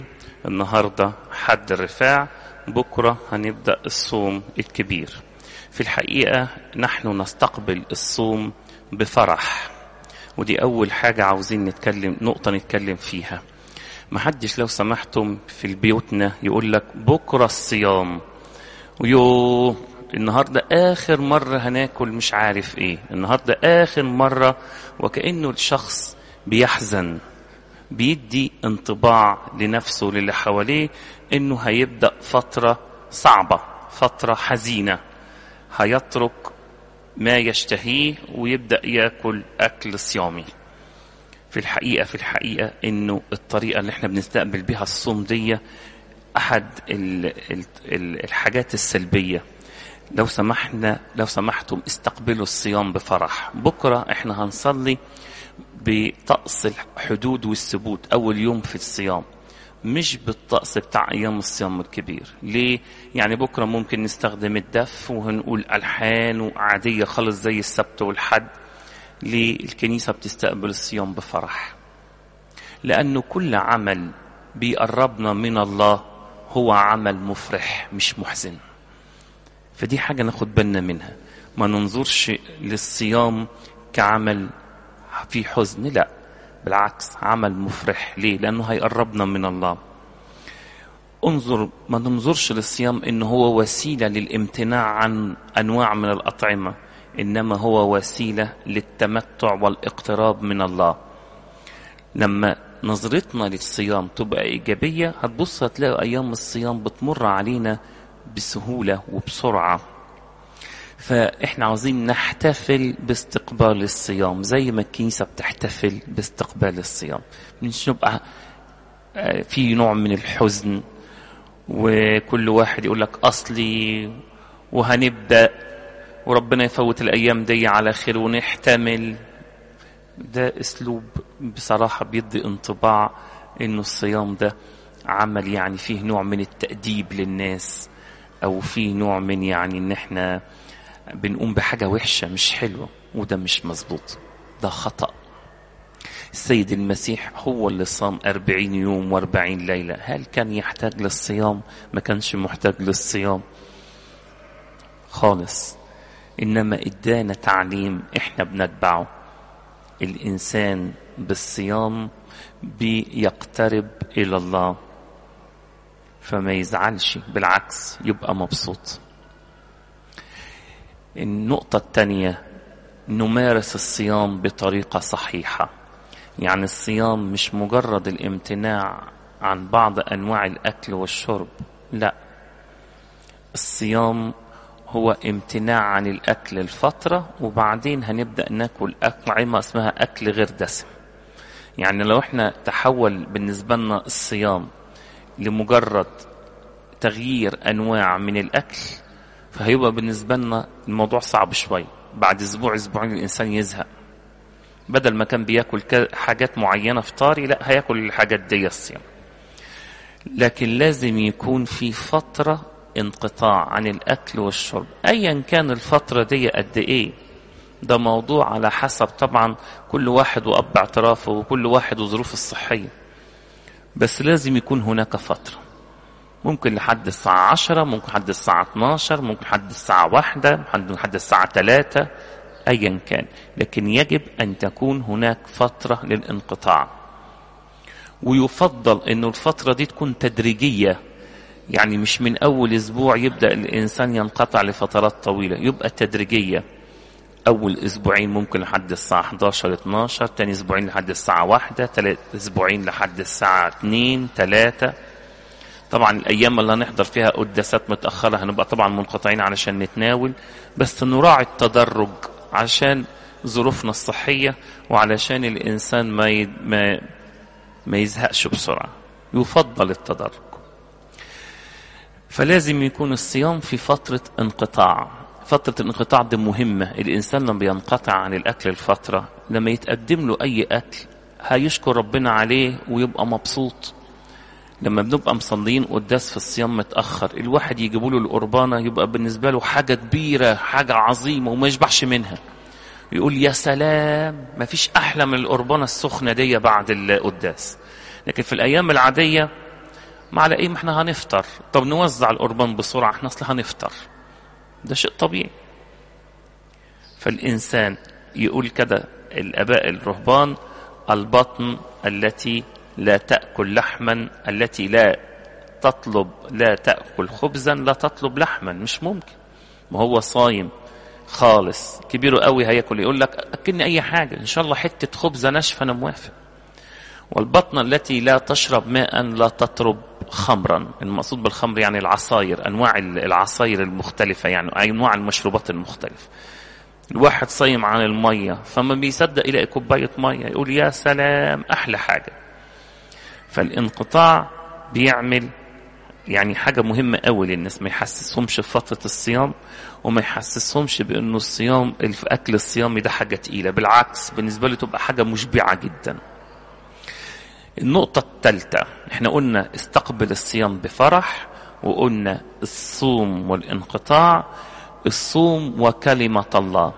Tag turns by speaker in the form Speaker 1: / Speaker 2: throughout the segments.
Speaker 1: النهاردة حد الرفاع بكرة هنبدأ الصوم الكبير في الحقيقة نحن نستقبل الصوم بفرح ودي أول حاجة عاوزين نتكلم نقطة نتكلم فيها محدش لو سمحتم في البيوتنا يقول لك بكرة الصيام ويو النهاردة آخر مرة هناكل مش عارف إيه النهاردة آخر مرة وكأنه الشخص بيحزن بيدي انطباع لنفسه للي حواليه انه هيبدا فتره صعبه فتره حزينه هيترك ما يشتهيه ويبدا ياكل اكل صيامي في الحقيقه في الحقيقه انه الطريقه اللي احنا بنستقبل بها الصوم دي احد ال ال ال الحاجات السلبيه لو سمحنا لو سمحتم استقبلوا الصيام بفرح بكره احنا هنصلي بطقس الحدود والثبوت أول يوم في الصيام مش بالطقس بتاع أيام الصيام الكبير ليه؟ يعني بكرة ممكن نستخدم الدف وهنقول ألحان عادية خالص زي السبت والحد ليه الكنيسة بتستقبل الصيام بفرح لأنه كل عمل بيقربنا من الله هو عمل مفرح مش محزن فدي حاجة ناخد بالنا منها ما ننظرش للصيام كعمل في حزن لا بالعكس عمل مفرح ليه لأنه هيقربنا من الله انظر ما ننظرش للصيام انه هو وسيله للامتناع عن انواع من الاطعمه انما هو وسيله للتمتع والاقتراب من الله لما نظرتنا للصيام تبقى ايجابيه هتبص هتلاقي ايام الصيام بتمر علينا بسهوله وبسرعه فاحنا عاوزين نحتفل باستقبال الصيام زي ما الكنيسه بتحتفل باستقبال الصيام مش نبقى في نوع من الحزن وكل واحد يقول لك اصلي وهنبدا وربنا يفوت الايام دي على خير ونحتمل ده اسلوب بصراحه بيدي انطباع انه الصيام ده عمل يعني فيه نوع من التاديب للناس او فيه نوع من يعني ان احنا بنقوم بحاجه وحشه مش حلوه وده مش مظبوط ده خطأ السيد المسيح هو اللي صام أربعين يوم وأربعين ليلة هل كان يحتاج للصيام ما كانش محتاج للصيام خالص إنما إدانا تعليم إحنا بنتبعه الإنسان بالصيام بيقترب إلى الله فما يزعلش بالعكس يبقى مبسوط النقطة الثانية نمارس الصيام بطريقة صحيحة يعني الصيام مش مجرد الامتناع عن بعض انواع الاكل والشرب لا الصيام هو امتناع عن الاكل الفتره وبعدين هنبدا ناكل اطعمه اسمها اكل غير دسم يعني لو احنا تحول بالنسبه لنا الصيام لمجرد تغيير انواع من الاكل فهيبقى بالنسبه لنا الموضوع صعب شوي بعد اسبوع اسبوعين الانسان يزهق بدل ما كان بياكل حاجات معينة في طاري لا هياكل الحاجات دي الصيام لكن لازم يكون في فترة انقطاع عن الأكل والشرب أيا كان الفترة دي قد إيه ده موضوع على حسب طبعا كل واحد وأب اعترافه وكل واحد وظروفه الصحية بس لازم يكون هناك فترة ممكن لحد الساعة عشرة ممكن لحد الساعة 12 ممكن لحد الساعة واحدة ممكن لحد الساعة ثلاثة ايا كان لكن يجب ان تكون هناك فتره للانقطاع ويفضل انه الفتره دي تكون تدريجيه يعني مش من اول اسبوع يبدا الانسان ينقطع لفترات طويله يبقى تدريجيه اول اسبوعين ممكن لحد الساعه 11 12 ثاني اسبوعين لحد الساعه 1 ثالث اسبوعين لحد الساعه 2 3 طبعا الايام اللي هنحضر فيها قداسات متاخره هنبقى طبعا منقطعين علشان نتناول بس نراعي التدرج عشان ظروفنا الصحية وعلشان الإنسان ما ي... ما ما يزهقش بسرعة يفضل التدرج فلازم يكون الصيام في فترة انقطاع فترة الانقطاع دي مهمة الإنسان لما بينقطع عن الأكل الفترة لما يتقدم له أي أكل هيشكر ربنا عليه ويبقى مبسوط لما بنبقى مصلين قداس في الصيام متأخر الواحد يجيبوا له القربانة يبقى بالنسبة له حاجة كبيرة حاجة عظيمة وما يشبعش منها يقول يا سلام ما فيش أحلى من القربانة السخنة دي بعد القداس لكن في الأيام العادية ما على ايه ما احنا هنفطر طب نوزع القربان بسرعة احنا اصل هنفطر ده شيء طبيعي فالإنسان يقول كده الآباء الرهبان البطن التي لا تأكل لحما التي لا تطلب لا تأكل خبزا لا تطلب لحما مش ممكن ما هو صايم خالص كبيره قوي هياكل يقول لك أكلني أي حاجة إن شاء الله حتة خبزة ناشفة أنا موافق والبطن التي لا تشرب ماء لا تطرب خمرا المقصود بالخمر يعني العصاير أنواع العصاير المختلفة يعني أنواع المشروبات المختلفة الواحد صايم عن المية فما بيصدق يلاقي كوباية مية يقول يا سلام أحلى حاجة فالانقطاع بيعمل يعني حاجة مهمة قوي للناس ما يحسسهمش في فترة الصيام وما يحسسهمش بأنه الصيام الأكل الصيامي ده حاجة تقيلة بالعكس بالنسبة له تبقى حاجة مشبعة جدا النقطة الثالثة احنا قلنا استقبل الصيام بفرح وقلنا الصوم والانقطاع الصوم وكلمة الله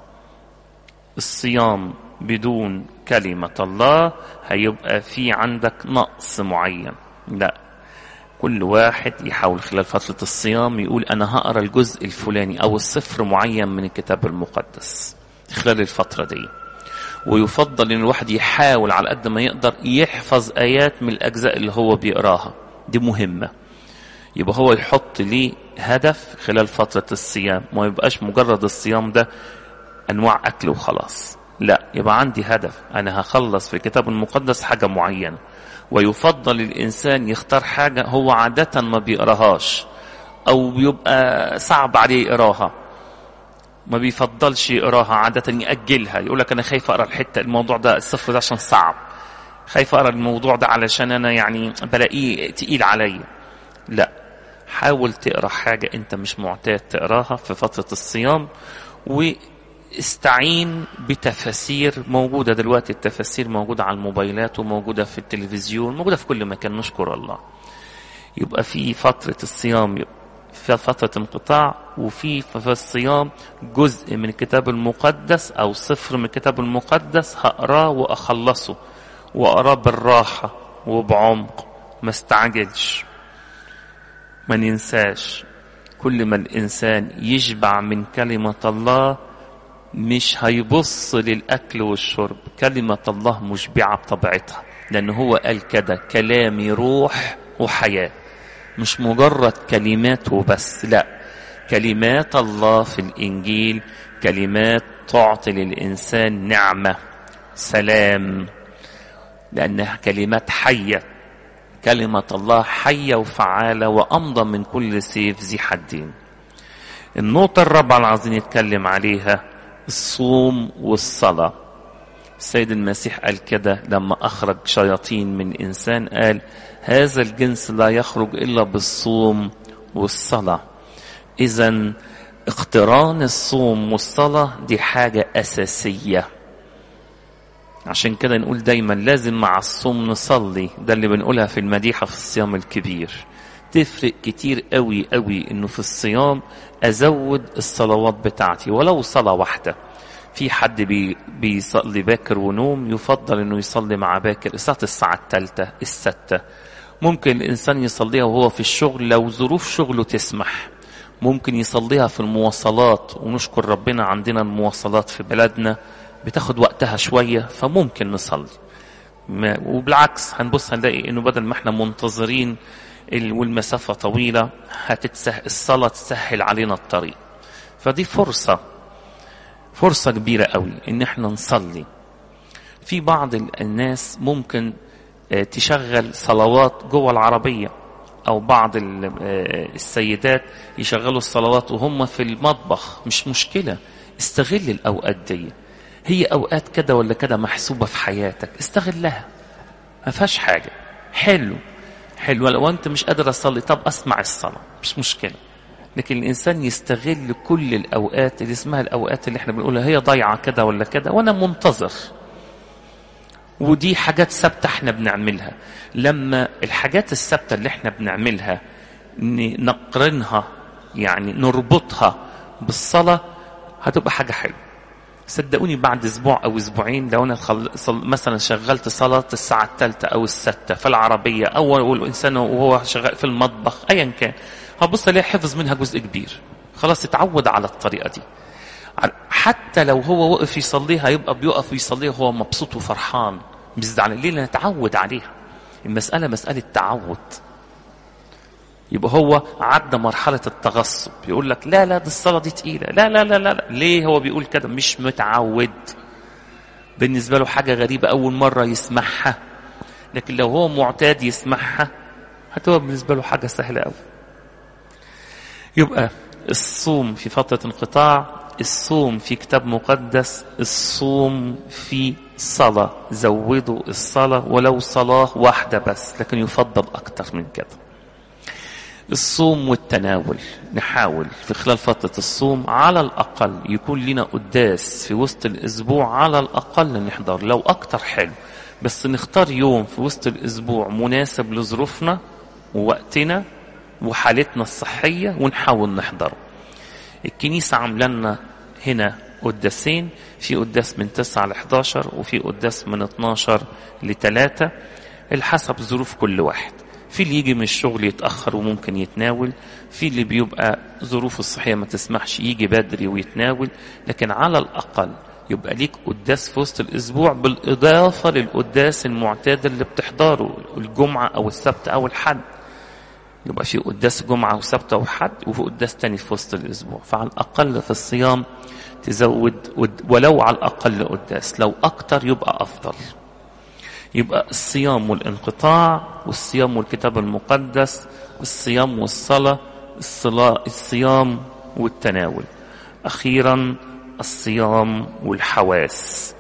Speaker 1: الصيام بدون كلمة الله هيبقى في عندك نقص معين لا كل واحد يحاول خلال فترة الصيام يقول أنا هقرأ الجزء الفلاني أو الصفر معين من الكتاب المقدس خلال الفترة دي ويفضل ان الواحد يحاول على قد ما يقدر يحفظ ايات من الاجزاء اللي هو بيقراها دي مهمه يبقى هو يحط ليه هدف خلال فتره الصيام ما يبقاش مجرد الصيام ده انواع اكل وخلاص لا يبقى عندي هدف انا هخلص في الكتاب المقدس حاجه معينه ويفضل الانسان يختار حاجه هو عاده ما بيقراهاش او بيبقى صعب عليه يقراها ما بيفضلش يقراها عادة يأجلها يقول لك أنا خايف أقرأ الحتة الموضوع ده الصفر ده عشان صعب خايف أقرأ الموضوع ده علشان أنا يعني بلاقيه تقيل عليا لا حاول تقرأ حاجة أنت مش معتاد تقراها في فترة الصيام واستعين بتفاسير موجودة دلوقتي التفاسير موجودة على الموبايلات وموجودة في التلفزيون موجودة في كل مكان نشكر الله يبقى في فترة الصيام في فترة انقطاع وفي في الصيام جزء من الكتاب المقدس أو صفر من الكتاب المقدس هقراه وأخلصه وأقراه بالراحة وبعمق ما استعجلش ما ننساش كل ما الإنسان يشبع من كلمة الله مش هيبص للأكل والشرب كلمة الله مشبعة بطبيعتها لأن هو قال كده كلامي روح وحياه مش مجرد كلمات وبس لا كلمات الله في الانجيل كلمات تعطي للانسان نعمه سلام لانها كلمات حيه كلمه الله حيه وفعاله وامضى من كل سيف ذي حدين النقطه الرابعه اللي عايزين نتكلم عليها الصوم والصلاه السيد المسيح قال كده لما أخرج شياطين من إنسان قال هذا الجنس لا يخرج إلا بالصوم والصلاة إذا اقتران الصوم والصلاة دي حاجة أساسية عشان كده نقول دايما لازم مع الصوم نصلي ده اللي بنقولها في المديحة في الصيام الكبير تفرق كتير قوي قوي انه في الصيام ازود الصلوات بتاعتي ولو صلاة واحدة في حد بي بيصلي باكر ونوم يفضل انه يصلي مع باكر الساعة الساعة الثالثة الستة ممكن الانسان يصليها وهو في الشغل لو ظروف شغله تسمح ممكن يصليها في المواصلات ونشكر ربنا عندنا المواصلات في بلدنا بتاخد وقتها شوية فممكن نصلي ما وبالعكس هنبص هنلاقي انه بدل ما احنا منتظرين والمسافة طويلة هتتسهل الصلاة تسهل علينا الطريق فدي فرصة فرصة كبيرة قوي ان احنا نصلي في بعض الناس ممكن تشغل صلوات جوه العربية او بعض السيدات يشغلوا الصلوات وهم في المطبخ مش مشكلة استغل الاوقات دي هي اوقات كده ولا كده محسوبة في حياتك استغلها ما فيهاش حاجة حلو حلو لو انت مش قادر اصلي طب اسمع الصلاة مش مشكلة لكن الانسان يستغل كل الاوقات اللي اسمها الاوقات اللي احنا بنقولها هي ضايعه كده ولا كده وانا منتظر ودي حاجات ثابته احنا بنعملها لما الحاجات الثابته اللي احنا بنعملها نقرنها يعني نربطها بالصلاه هتبقى حاجه حلوه صدقوني بعد اسبوع او اسبوعين لو انا خل... صل... مثلا شغلت صلاه الساعه الثالثه او السادسه في العربيه او الانسان وهو شغال في المطبخ ايا كان هبص الاقي حفظ منها جزء كبير خلاص اتعود على الطريقه دي حتى لو هو وقف يصليها يبقى بيقف يصليها وهو مبسوط وفرحان مش زعلان ليه لان اتعود عليها المساله مساله تعود يبقى هو عدى مرحلة التغصب يقول لك لا لا دي الصلاة دي تقيلة لا لا لا لا ليه هو بيقول كده مش متعود بالنسبة له حاجة غريبة أول مرة يسمعها لكن لو هو معتاد يسمعها هتبقى بالنسبة له حاجة سهلة أوي يبقى الصوم في فترة انقطاع الصوم في كتاب مقدس الصوم في صلاة زودوا الصلاة ولو صلاة واحدة بس لكن يفضل أكتر من كده الصوم والتناول نحاول في خلال فترة الصوم على الأقل يكون لنا قداس في وسط الأسبوع على الأقل نحضر لو أكتر حلو بس نختار يوم في وسط الأسبوع مناسب لظروفنا ووقتنا وحالتنا الصحية ونحاول نحضره الكنيسة عاملة لنا هنا قداسين في قداس من 9 ل 11 وفي قداس من 12 ل 3 الحسب ظروف كل واحد في اللي يجي من الشغل يتأخر وممكن يتناول في اللي بيبقى ظروفه الصحية ما تسمحش يجي بدري ويتناول لكن على الأقل يبقى ليك قداس في وسط الأسبوع بالإضافة للقداس المعتاد اللي بتحضره الجمعة أو السبت أو الحد يبقى في قداس جمعة وسبت وحد وفي قداس تاني في وسط الأسبوع فعلى الأقل في الصيام تزود ولو على الأقل قداس لو أكتر يبقى أفضل يبقى الصيام والانقطاع والصيام والكتاب المقدس الصيام والصلاة الصلاة الصيام والتناول أخيرا الصيام والحواس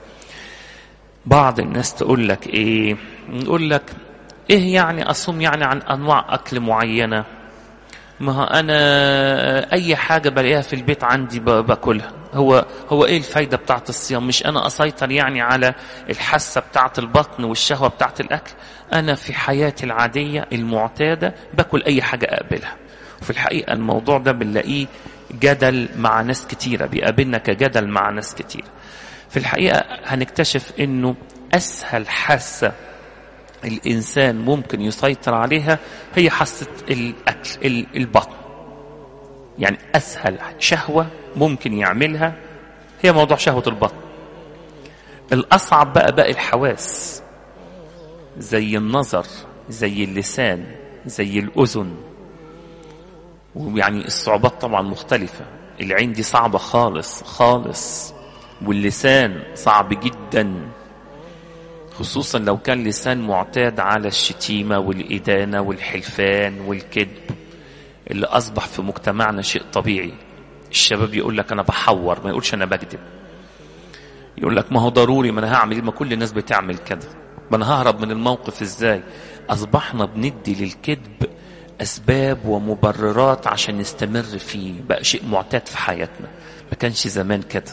Speaker 1: بعض الناس تقول لك ايه يقول لك ايه يعني اصوم يعني عن انواع اكل معينه ما هو انا اي حاجه بلاقيها في البيت عندي باكلها هو هو ايه الفايده بتاعت الصيام مش انا اسيطر يعني على الحاسه بتاعت البطن والشهوه بتاعت الاكل انا في حياتي العاديه المعتاده باكل اي حاجه اقابلها وفي الحقيقه الموضوع ده بنلاقيه جدل مع ناس كتيره بيقابلنا كجدل مع ناس كتيره في الحقيقه هنكتشف انه اسهل حاسه الإنسان ممكن يسيطر عليها هي حاسة الأكل البطن يعني أسهل شهوة ممكن يعملها هي موضوع شهوة البطن الأصعب بقى باقي الحواس زي النظر زي اللسان زي الأذن ويعني الصعوبات طبعا مختلفة العين دي صعبة خالص خالص واللسان صعب جدا خصوصا لو كان لسان معتاد على الشتيمة والإدانة والحلفان والكذب اللي أصبح في مجتمعنا شيء طبيعي الشباب يقول لك أنا بحور ما يقولش أنا بكذب يقول لك ما هو ضروري ما أنا هعمل ما كل الناس بتعمل كده ما أنا ههرب من الموقف إزاي أصبحنا بندي للكذب أسباب ومبررات عشان نستمر فيه بقى شيء معتاد في حياتنا ما كانش زمان كده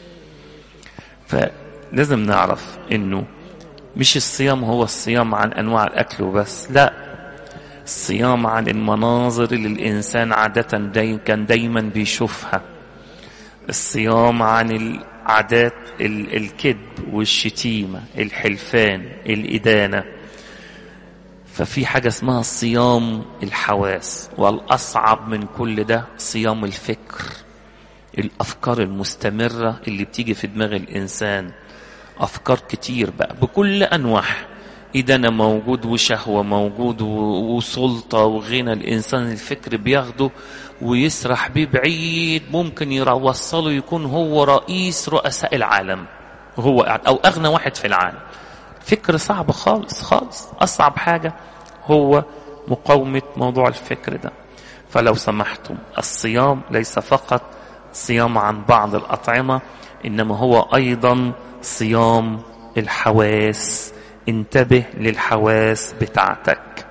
Speaker 1: فلازم نعرف إنه مش الصيام هو الصيام عن انواع الاكل وبس لا الصيام عن المناظر اللي الانسان عاده دايما كان دايما بيشوفها الصيام عن العادات الكذب والشتيمه الحلفان الادانه ففي حاجه اسمها صيام الحواس والاصعب من كل ده صيام الفكر الافكار المستمره اللي بتيجي في دماغ الانسان أفكار كتير بقى بكل أنواعها إدانة موجود وشهوة موجود وسلطة وغنى الإنسان الفكر بياخده ويسرح بيه بعيد ممكن يوصله يكون هو رئيس رؤساء العالم وهو قاعد أو أغنى واحد في العالم فكر صعب خالص خالص أصعب حاجة هو مقاومة موضوع الفكر ده فلو سمحتم الصيام ليس فقط صيام عن بعض الأطعمة إنما هو أيضا صيام الحواس انتبه للحواس بتاعتك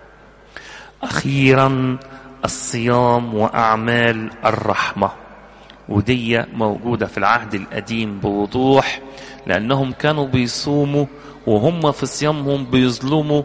Speaker 1: اخيرا الصيام واعمال الرحمه ودي موجوده في العهد القديم بوضوح لانهم كانوا بيصوموا وهم في صيامهم بيظلموا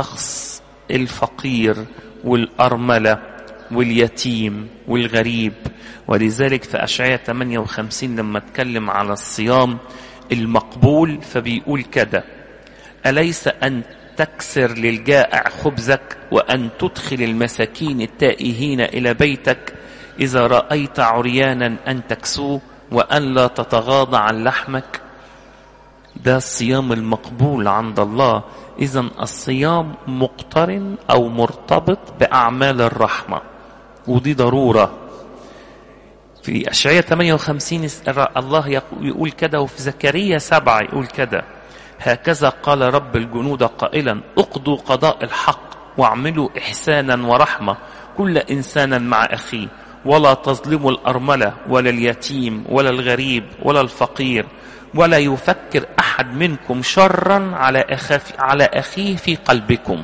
Speaker 1: الشخص الفقير والارمله واليتيم والغريب ولذلك في أشعية 58 لما اتكلم على الصيام المقبول فبيقول كده أليس أن تكسر للجائع خبزك وأن تدخل المساكين التائهين إلى بيتك إذا رأيت عريانا أن تكسوه وأن لا تتغاضى عن لحمك ده الصيام المقبول عند الله إذا الصيام مقترن أو مرتبط بأعمال الرحمة ودي ضرورة في أشعية 58 الله يقول كده وفي زكريا 7 يقول كده هكذا قال رب الجنود قائلا اقضوا قضاء الحق واعملوا إحسانا ورحمة كل إنسانا مع أخيه ولا تظلموا الأرملة ولا اليتيم ولا الغريب ولا الفقير ولا يفكر أحد منكم شرا على, أخف على أخيه في قلبكم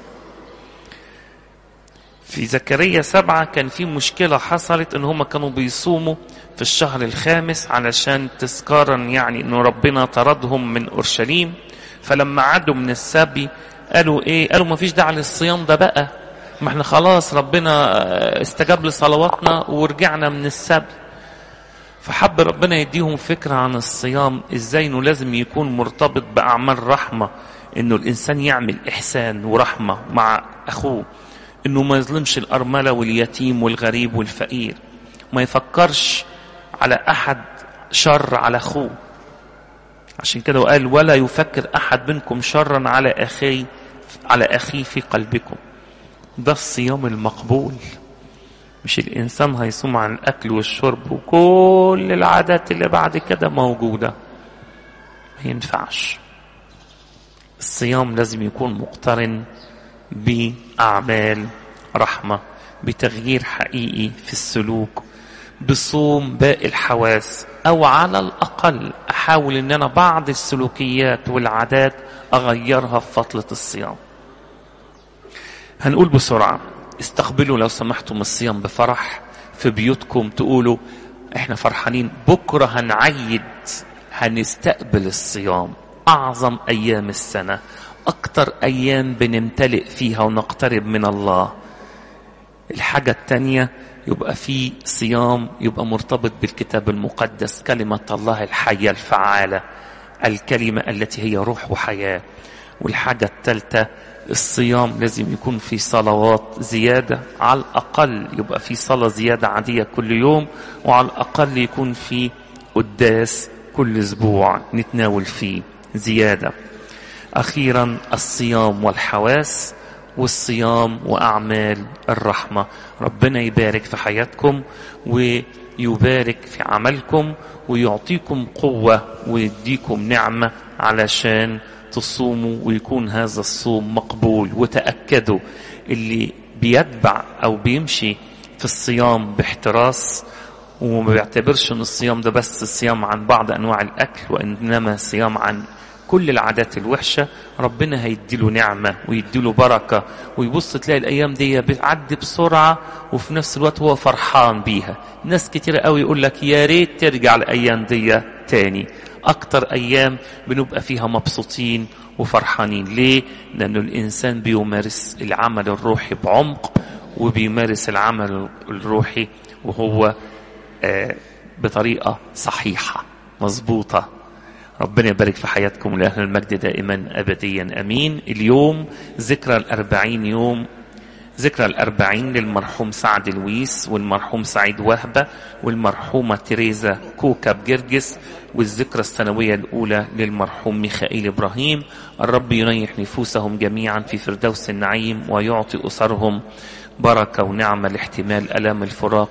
Speaker 1: في زكريا سبعة كان في مشكلة حصلت ان هم كانوا بيصوموا في الشهر الخامس علشان تذكارا يعني ان ربنا طردهم من اورشليم فلما عدوا من السبي قالوا ايه قالوا ما فيش داعي للصيام ده بقى ما احنا خلاص ربنا استجاب لصلواتنا ورجعنا من السبي فحب ربنا يديهم فكرة عن الصيام ازاي انه لازم يكون مرتبط باعمال رحمة انه الانسان يعمل احسان ورحمة مع اخوه انه ما يظلمش الارملة واليتيم والغريب والفقير ما يفكرش على احد شر على اخوه عشان كده وقال ولا يفكر احد منكم شرا على اخي على اخيه في قلبكم ده الصيام المقبول مش الانسان هيصوم عن الاكل والشرب وكل العادات اللي بعد كده موجوده ما ينفعش الصيام لازم يكون مقترن بأعمال رحمة بتغيير حقيقي في السلوك بصوم باقي الحواس أو على الأقل أحاول أن أنا بعض السلوكيات والعادات أغيرها في فترة الصيام هنقول بسرعة استقبلوا لو سمحتم الصيام بفرح في بيوتكم تقولوا احنا فرحانين بكرة هنعيد هنستقبل الصيام أعظم أيام السنة أكتر أيام بنمتلئ فيها ونقترب من الله الحاجة التانية يبقى في صيام يبقى مرتبط بالكتاب المقدس كلمة الله الحية الفعالة الكلمة التي هي روح وحياة والحاجة الثالثة الصيام لازم يكون في صلوات زيادة على الأقل يبقى في صلاة زيادة عادية كل يوم وعلى الأقل يكون في قداس كل أسبوع نتناول فيه زيادة أخيرا الصيام والحواس والصيام وأعمال الرحمة ربنا يبارك في حياتكم ويبارك في عملكم ويعطيكم قوة ويديكم نعمة علشان تصوموا ويكون هذا الصوم مقبول وتأكدوا اللي بيتبع أو بيمشي في الصيام باحتراس وما بيعتبرش ان الصيام ده بس الصيام عن بعض انواع الاكل وانما صيام عن كل العادات الوحشة ربنا هيديله نعمة ويديله بركة ويبص تلاقي الأيام دي بتعدي بسرعة وفي نفس الوقت هو فرحان بيها ناس كتير قوي يقول لك يا ريت ترجع الأيام دي تاني أكتر أيام بنبقى فيها مبسوطين وفرحانين ليه؟ لأنه الإنسان بيمارس العمل الروحي بعمق وبيمارس العمل الروحي وهو آه بطريقة صحيحة مظبوطة ربنا يبارك في حياتكم لأهل المجد دائما أبديا أمين اليوم ذكرى الأربعين يوم ذكرى الأربعين للمرحوم سعد لويس والمرحوم سعيد وهبة والمرحومة تريزا كوكب جرجس والذكرى السنوية الأولى للمرحوم ميخائيل إبراهيم الرب ينيح نفوسهم جميعا في فردوس النعيم ويعطي أسرهم بركة ونعمة لاحتمال ألام الفراق